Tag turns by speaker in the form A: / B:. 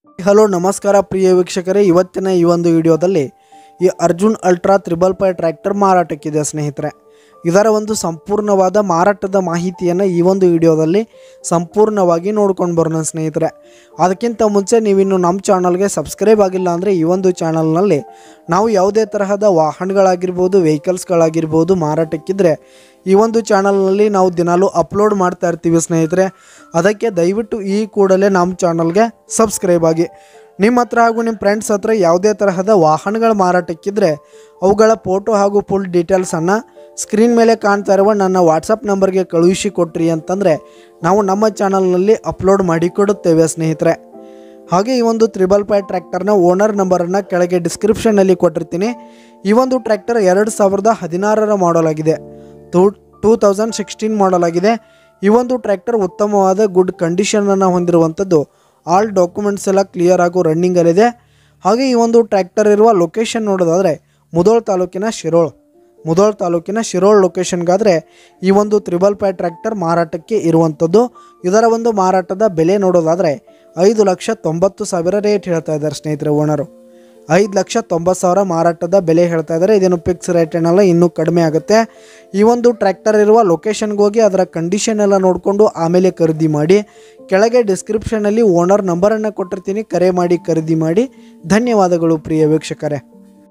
A: hello ನಮಸ್ಕಾರ ಪ್ರಿಯ ವೀಕ್ಷಕರೇ ಇವತ್ತಿನ ಈ ಒಂದು ವಿಡಿಯೋದಲ್ಲಿ ಈ ಅರ್ಜುನ್ ಅಲ್ಟ್ರಾ ತ್ರಿಬಲ್ ಫೈ ಟ್ರ್ಯಾಕ್ಟರ್ ಮಾರಾಟಕ್ಕಿದೆ ಸ್ನೇಹಿತರೆ ಇದರ ಒಂದು ಸಂಪೂರ್ಣವಾದ ಮಾರಾಟದ ಮಾಹಿತಿಯನ್ನು ಈ ಒಂದು ವಿಡಿಯೋದಲ್ಲಿ ಸಂಪೂರ್ಣವಾಗಿ ನೋಡ್ಕೊಂಡು ಬರೋಣ ಸ್ನೇಹಿತರೆ ಅದಕ್ಕಿಂತ ಮುಂಚೆ ನೀವಿನ್ನು ನಮ್ಮ ಚಾನಲ್ಗೆ ಸಬ್ಸ್ಕ್ರೈಬ್ ಆಗಿಲ್ಲ ಅಂದರೆ ಈ ಒಂದು ಚಾನಲ್ನಲ್ಲಿ ನಾವು ಯಾವುದೇ ತರಹದ ವಾಹನಗಳಾಗಿರ್ಬೋದು ವೆಹಿಕಲ್ಸ್ಗಳಾಗಿರ್ಬೋದು ಮಾರಾಟಕ್ಕಿದ್ರೆ ಈ ಒಂದು ಚಾನಲ್ನಲ್ಲಿ ನಾವು ದಿನಾಲೂ ಅಪ್ಲೋಡ್ ಮಾಡ್ತಾ ಇರ್ತೀವಿ ಸ್ನೇಹಿತರೆ ಅದಕ್ಕೆ ದಯವಿಟ್ಟು ಈ ಕೂಡಲೇ ನಮ್ಮ ಚಾನಲ್ಗೆ ಸಬ್ಸ್ಕ್ರೈಬ್ ಆಗಿ ನಿಮ್ಮ ಹತ್ರ ಹಾಗೂ ನಿಮ್ಮ ಫ್ರೆಂಡ್ಸ್ ಹತ್ರ ಯಾವುದೇ ತರಹದ ವಾಹನಗಳ ಮಾರಾಟಕ್ಕಿದ್ರೆ ಅವುಗಳ ಫೋಟೋ ಹಾಗೂ ಫುಲ್ ಡೀಟೇಲ್ಸನ್ನು ಸ್ಕ್ರೀನ್ ಮೇಲೆ ಕಾಣ್ತಾ ಇರುವ ನನ್ನ ವಾಟ್ಸಪ್ ನಂಬರ್ಗೆ ಕಳುಹಿಸಿ ಕೊಟ್ರಿ ಅಂತಂದರೆ ನಾವು ನಮ್ಮ ಚಾನಲ್ನಲ್ಲಿ ಅಪ್ಲೋಡ್ ಮಾಡಿ ಕೊಡುತ್ತೇವೆ ಸ್ನೇಹಿತರೆ ಹಾಗೆ ಈ ಒಂದು ತ್ರಿಬಲ್ ಫೈ ಟ್ರ್ಯಾಕ್ಟರ್ನ ಓನರ್ ನಂಬರನ್ನು ಕೆಳಗೆ ಡಿಸ್ಕ್ರಿಪ್ಷನ್ನಲ್ಲಿ ಕೊಟ್ಟಿರ್ತೀನಿ ಈ ಒಂದು ಟ್ರ್ಯಾಕ್ಟರ್ ಎರಡು ಸಾವಿರದ ಹದಿನಾರರ ಮಾಡಲ್ ಆಗಿದೆ two two thousand sixteen model ಆಗಿದೆ ಈ ಒಂದು ಟ್ರ್ಯಾಕ್ಟರ್ ಉತ್ತಮವಾದ ಗುಡ್ ಕಂಡೀಷನನ್ನು ಹೊಂದಿರುವಂಥದ್ದು ಆಲ್ ಡಾಕ್ಯುಮೆಂಟ್ಸ್ ಎಲ್ಲ ಕ್ಲಿಯರ್ ಹಾಗೂ ರನ್ನಿಂಗಲ್ಲಿದೆ ಹಾಗೆ ಈ ಒಂದು ಟ್ರ್ಯಾಕ್ಟರ್ ಇರುವ ಲೊಕೇಶನ್ ನೋಡೋದಾದರೆ ಮುದೋಳ್ ತಾಲೂಕಿನ ಶಿರೋಳ್ ಮುದೋಳ್ ತಾಲೂಕಿನ ಶಿರೋಳ್ ಲೊಕೇಶನ್ಗಾದರೆ ಈ ಒಂದು ತ್ರಿಬಲ್ ಫೈ ಟ್ರ್ಯಾಕ್ಟರ್ ಮಾರಾಟಕ್ಕೆ ಇರುವಂಥದ್ದು ಇದರ ಒಂದು ಮಾರಾಟದ ಬೆಲೆ ನೋಡೋದಾದರೆ ಐದು ಲಕ್ಷ ತೊಂಬತ್ತು ಸಾವಿರ ರೇಟ್ ಹೇಳ್ತಾ ಇದ್ದಾರೆ ಸ್ನೇಹಿತರೆ ಓನರು ಐದು ಲಕ್ಷ ತೊಂಬತ್ತು ಸಾವಿರ ಮಾರಾಟದ ಬೆಲೆ ಹೇಳ್ತಾ ಇದ್ದಾರೆ ಇದೇನು ಫಿಕ್ಸ್ ರೇಟ್ ಏನಲ್ಲ ಇನ್ನೂ ಕಡಿಮೆ ಆಗುತ್ತೆ ಈ ಒಂದು ಟ್ರ್ಯಾಕ್ಟರ್ ಇರುವ ಲೊಕೇಶನ್ಗೆ ಹೋಗಿ ಅದರ ಕಂಡೀಷನ್ ಎಲ್ಲ ನೋಡಿಕೊಂಡು ಆಮೇಲೆ ಖರೀದಿ ಮಾಡಿ ಕೆಳಗೆ ಡಿಸ್ಕ್ರಿಪ್ಷನಲ್ಲಿ ಓನರ್ ನಂಬರನ್ನು ಕೊಟ್ಟಿರ್ತೀನಿ ಕರೆ ಮಾಡಿ ಖರೀದಿ ಮಾಡಿ ಧನ್ಯವಾದಗಳು ಪ್ರಿಯ ವೀಕ್ಷಕರೇ